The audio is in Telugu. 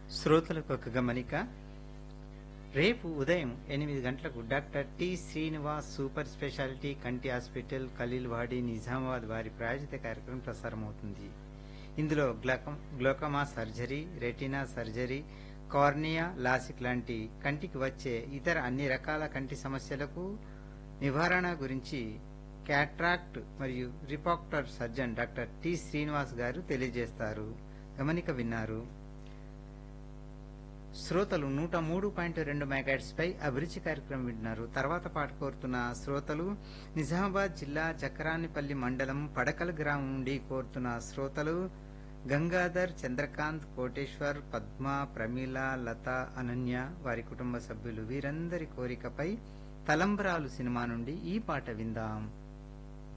శ్రోతలకు ఒక గమనిక రేపు ఉదయం ఎనిమిది గంటలకు doctor T Srinivas super speciality కంటి హాస్పిటల్ ఖలీల్వాడి నిజామాబాద్ వారి ప్రాయోజిత కార్యక్రమం ప్రసారమవుతుంది ఇందులో glaucoma glaucoma surgery retina surgery cornea LASIK లాంటి కంటికి వచ్చే ఇతర అన్ని రకాల కంటి సమస్యలకు నివారణ గురించి క్యాట్రాక్ట్ మరియు refractor surgeon doctor T Srinivas garu తెలియజేస్తారు గమనిక విన్నారు శ్రోతలు నూట మూడు పాయింట్ రెండు మెగాట్స్ పై అభిరుచి కార్యక్రమం వింటున్నారు తర్వాత పాట కోరుతున్న శ్రోతలు నిజామాబాద్ జిల్లా చక్రానిపల్లి మండలం పడకల్ గ్రామం నుండి కోరుతున్న శ్రోతలు గంగాధర్ చంద్రకాంత్ కోటేశ్వర్ పద్మ ప్రమీల లత అనన్య వారి కుటుంబ సభ్యులు వీరందరి కోరికపై తలంబ్రాలు సినిమా నుండి ఈ పాట విందాం